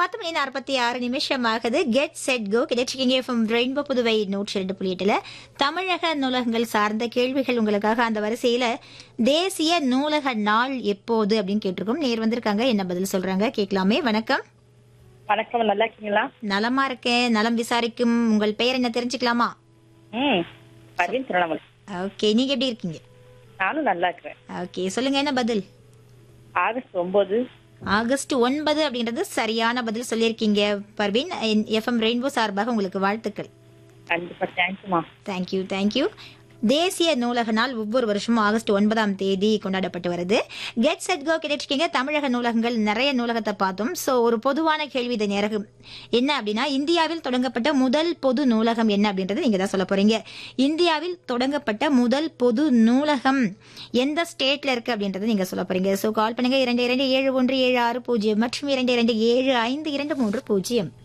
பத்து மணி நாற்பத்தி ஆறு நிமிஷம் ஆகுது கெட் செட் கோ கிடைச்சிக்கிங்க ஃப்ரம் ரெயின்போ புதுவை நூற்றி ரெண்டு புள்ளி எட்டுல தமிழக நூலகங்கள் சார்ந்த கேள்விகள் உங்களுக்காக அந்த வரிசையில தேசிய நூலக நாள் எப்போது அப்படின்னு கேட்டிருக்கோம் நேர் வந்திருக்காங்க என்ன பதில் சொல்றாங்க கேட்கலாமே வணக்கம் வணக்கம் நல்லா இருக்கீங்களா நலமா இருக்கேன் நலம் விசாரிக்கும் உங்கள் பெயர் என்ன தெரிஞ்சுக்கலாமா ம் பர்வீன் திருவண்ணாமலை ஓகே நீங்க எப்படி இருக்கீங்க நானும் நல்லா இருக்கிறேன் ஓகே சொல்லுங்க என்ன பதில் ஆகஸ்ட் ஒன்பது ஆகஸ்ட் ஒன்பது அப்படின்றது சரியான பதில் சொல்லியிருக்கீங்க பர்வீன் எஃப்எம் ரெயின்போ சார்பாக உங்களுக்கு வாழ்த்துக்கள் கண்டிப்பா தேங்க்யூமா தேங்க்யூ தேங்க்யூ தேசிய நூலக நாள் ஒவ்வொரு வருஷமும் ஆகஸ்ட் ஒன்பதாம் தேதி கொண்டாடப்பட்டு வருது கெட் செட் கோ கிடைச்சிருக்கீங்க தமிழக நூலகங்கள் நிறைய நூலகத்தை பார்த்தோம் ஸோ ஒரு பொதுவான கேள்வி இந்த நேரம் என்ன அப்படின்னா இந்தியாவில் தொடங்கப்பட்ட முதல் பொது நூலகம் என்ன அப்படின்றது நீங்க தான் சொல்ல போறீங்க இந்தியாவில் தொடங்கப்பட்ட முதல் பொது நூலகம் எந்த ஸ்டேட்ல இருக்கு அப்படின்றத நீங்க சொல்ல போறீங்க ஸோ கால் பண்ணுங்க இரண்டு இரண்டு ஏழு ஒன்று ஏழு ஆறு பூஜ்ஜியம் மற்றும் இரண்டு இரண்டு ஏழு ஐந்து இரண்டு மூன்று பூஜ்ஜியம்